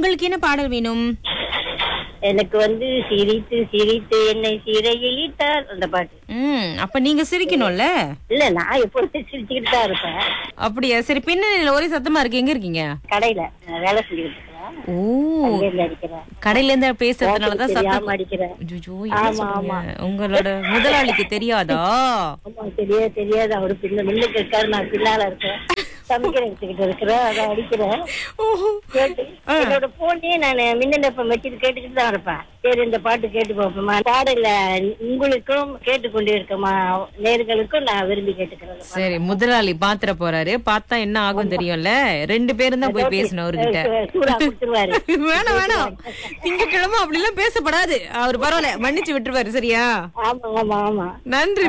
உங்களுக்கு என்ன பாடல் வேணும் எனக்கு வந்து சிரித்து சிரித்து என்னை சிறையில் இட்டார் அந்த பாட்டு ம் அப்ப நீங்க சிரிக்கணும்ல இல்ல நான் எப்பொழுதும் சிரிச்சுக்கிட்டு தான் இருப்பேன் அப்படியா சரி பின்னணியில ஒரே சத்தமா இருக்கு எங்க இருக்கீங்க கடையில நான் வேலை செஞ்சுக்கிட்டு இருக்கிறேன் ஓ அங்கேருந்து அடிக்கிறேன் கடையில இருந்து பேசுறதுனாலதான் சத்தம் தெரியாம அடிக்கிறேன் ஐயோ, என்ன ஆமா, சொல்றீங்க? உங்களோட முதலாளிக்கு தெரியாதா ஆமா தெரியாது தெரியாது அவரு பின்ன முன்னுக்கு இருக்காரு நான் பின்னால இருக்கேன் சமைக்கிற எடுத்துக்கிட்டு இருக்கிறேன் அதை அடிக்கிறேன் ஓஹோ. கேட்டு என்னோட போனே நான் மின்னலப்ப வச்சுட்டு கேட்டுக்கிட்டு தான் இருப்பேன் சரி இந்த பாட்டு கேட்டு பார்ப்போமா பாடல உங்களுக்கும் கேட்டுக்கொண்டு இருக்கமா நேர்களுக்கும் நான் விரும்பி கேட்டுக்கிறேன் சரி முதலாளி பாத்திர போறாரு பார்த்தா என்ன ஆகும் தெரியும்ல ரெண்டு பேரும் தான் போய் பேசணும் அவர்கிட்ட சூடா கொடுத்துருவாரு வேணாம் வேணாம் திங்கக்கிழமை அப்படி எல்லாம் பேசப்படாது அவர் பரவாயில்ல மன்னிச்சு விட்டுருவாரு சரியா ஆமா ஆமா ஆமா நன்றி